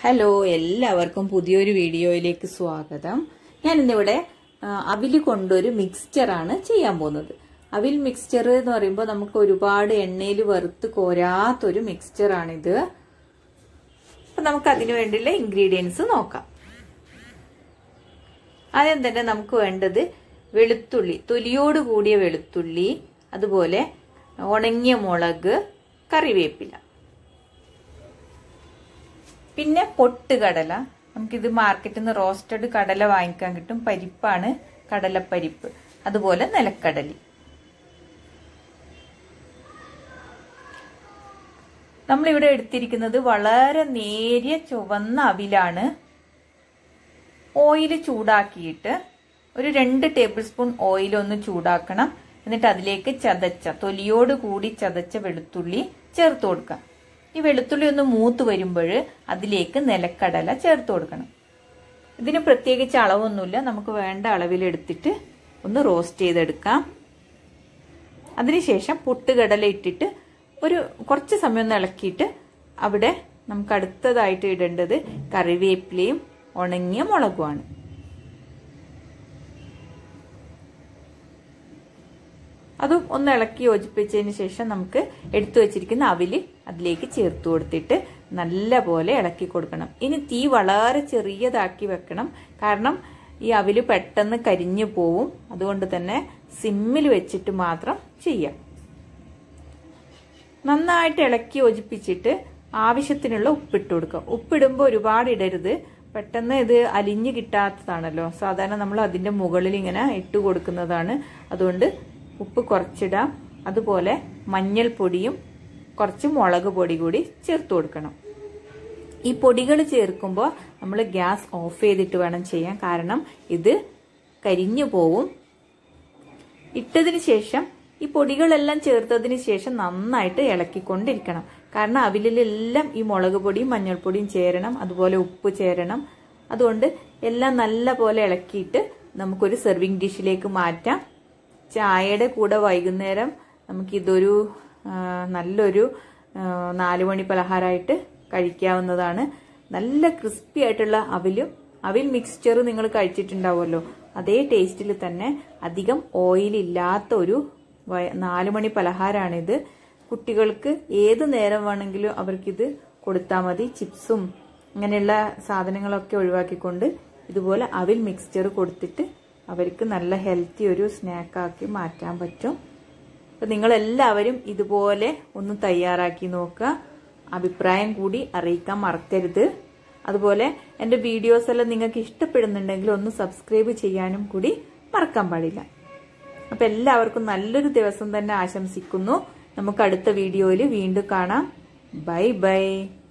hello എല്ലാവർക്കും പുതിയൊരു വീഡിയോയിലേക്ക് സ്വാഗതം ഞാൻ ഇന്നിവിടെ ആ, അവില് കൊണ്ടൊരു മിക്സ്ചറാണ് ചെയ്യാൻ പോകുന്നത് അവിൽ മിക്സ്ചർ എന്ന് പറയുമ്പോൾ നമുക്ക് ഒരുപാട് എണ്ണയിൽ വറുത്ത് കോരാത്തൊരു മിക്സ്ചറാണിത് അപ്പൊ നമുക്ക് അതിനു വേണ്ടിയുള്ള ഇൻഗ്രീഡിയൻസ് നോക്കാം ആദ്യം തന്നെ നമുക്ക് വേണ്ടത് വെളുത്തുള്ളി തൊലിയോട് കൂടിയ വെളുത്തുള്ളി അതുപോലെ ഉണങ്ങിയ മുളക് കറിവേപ്പില പിന്നെ പൊട്ടുകടല നമുക്കിത് മാർക്കറ്റിൽ നിന്ന് റോസ്റ്റഡ് കടല വാങ്ങിക്കാൻ കിട്ടും പരിപ്പാണ് കടലപ്പരിപ്പ് അതുപോലെ നിലക്കടലി നമ്മളിവിടെ എടുത്തിരിക്കുന്നത് വളരെ നേരിയ ചുവന്ന അവിലാണ് ഓയിൽ ചൂടാക്കിയിട്ട് ഒരു രണ്ട് ടേബിൾ സ്പൂൺ ഓയിൽ ഒന്ന് ചൂടാക്കണം എന്നിട്ട് അതിലേക്ക് ചതച്ച തൊലിയോട് കൂടി ചതച്ച വെളുത്തുള്ളി ചേർത്ത് കൊടുക്കാം ഈ വെളുത്തുള്ളി ഒന്ന് മൂത്ത് വരുമ്പോൾ അതിലേക്ക് നിലക്കടല ചേർത്ത് കൊടുക്കണം ഇതിന് പ്രത്യേകിച്ച് അളവൊന്നുമില്ല നമുക്ക് വേണ്ട അളവിലെടുത്തിട്ട് ഒന്ന് റോസ്റ്റ് ചെയ്തെടുക്കാം അതിനുശേഷം പൊട്ടുകടല ഇട്ടിട്ട് ഒരു കുറച്ച് സമയം ഒന്ന് ഇളക്കിയിട്ട് അവിടെ നമുക്ക് അടുത്തതായിട്ട് ഇടേണ്ടത് കറിവേപ്പിലയും ഉണങ്ങിയ മുളകുമാണ് അതും ഒന്ന് ഇളക്കി യോജിപ്പിച്ചതിന് ശേഷം നമുക്ക് എടുത്തു വെച്ചിരിക്കുന്ന അവില് അതിലേക്ക് ചേർത്ത് കൊടുത്തിട്ട് നല്ല പോലെ ഇളക്കി കൊടുക്കണം ഇനി തീ വളരെ ചെറിയതാക്കി വെക്കണം കാരണം ഈ അവില് പെട്ടെന്ന് കരിഞ്ഞു പോവും അതുകൊണ്ട് തന്നെ സിമ്മിൽ വെച്ചിട്ട് മാത്രം ചെയ്യാം നന്നായിട്ട് ഇളക്കി യോജിപ്പിച്ചിട്ട് ആവശ്യത്തിനുള്ള ഉപ്പിട്ട് കൊടുക്കുക ഉപ്പിടുമ്പോൾ ഒരുപാട് ഇടരുത് പെട്ടെന്ന് ഇത് അലിഞ്ഞു കിട്ടാത്തതാണല്ലോ സാധാരണ നമ്മൾ അതിന്റെ മുകളിൽ ഇങ്ങനെ ഇട്ട് കൊടുക്കുന്നതാണ് അതുകൊണ്ട് ഉപ്പ് കുറച്ചിടാം അതുപോലെ മഞ്ഞൾപ്പൊടിയും കുറച്ച് മുളക് പൊടി കൂടി ചേർത്ത് കൊടുക്കണം ഈ പൊടികൾ ചേർക്കുമ്പോൾ നമ്മൾ ഗ്യാസ് ഓഫ് ചെയ്തിട്ട് വേണം ചെയ്യാൻ കാരണം ഇത് കരിഞ്ഞു പോവും ഇട്ടതിന് ശേഷം ഈ പൊടികളെല്ലാം ചേർത്തതിന് ശേഷം നന്നായിട്ട് ഇളക്കിക്കൊണ്ടിരിക്കണം കാരണം അവിലെല്ലാം ഈ മുളക് പൊടിയും മഞ്ഞൾപ്പൊടിയും ചേരണം അതുപോലെ ഉപ്പ് ചേരണം അതുകൊണ്ട് എല്ലാം നല്ല പോലെ ഇളക്കിയിട്ട് നമുക്കൊരു സെർവിങ് ഡിഷിലേക്ക് മാറ്റാം ചായയുടെ കൂടെ വൈകുന്നേരം നമുക്കിതൊരു നല്ലൊരു നാലു മണി പലഹാരമായിട്ട് കഴിക്കാവുന്നതാണ് നല്ല ക്രിസ്പി ആയിട്ടുള്ള അവിലും അവിൽ മിക്സ്ചർ നിങ്ങൾ കഴിച്ചിട്ടുണ്ടാവുമല്ലോ അതേ ടേസ്റ്റിൽ തന്നെ അധികം ഓയിൽ ഇല്ലാത്ത ഒരു നാലു മണി പലഹാരമാണിത് കുട്ടികൾക്ക് ഏത് നേരം വേണമെങ്കിലും അവർക്കിത് കൊടുത്താൽ മതി ചിപ്സും അങ്ങനെയുള്ള സാധനങ്ങളൊക്കെ ഒഴിവാക്കിക്കൊണ്ട് ഇതുപോലെ അവിൽ മിക്സ്ചർ കൊടുത്തിട്ട് അവർക്ക് നല്ല ഹെൽത്തി ഒരു സ്നാക്കാക്കി മാറ്റാൻ പറ്റും അപ്പം നിങ്ങളെല്ലാവരും ഇതുപോലെ ഒന്ന് തയ്യാറാക്കി നോക്കുക അഭിപ്രായം കൂടി അറിയിക്കാൻ മറക്കരുത് അതുപോലെ എൻ്റെ വീഡിയോസ് എല്ലാം നിങ്ങൾക്ക് ഇഷ്ടപ്പെടുന്നുണ്ടെങ്കിൽ ഒന്ന് സബ്സ്ക്രൈബ് ചെയ്യാനും കൂടി മറക്കാൻ പാടില്ല അപ്പം എല്ലാവർക്കും നല്ലൊരു ദിവസം തന്നെ ആശംസിക്കുന്നു നമുക്ക് അടുത്ത വീഡിയോയിൽ വീണ്ടും കാണാം ബൈ ബൈ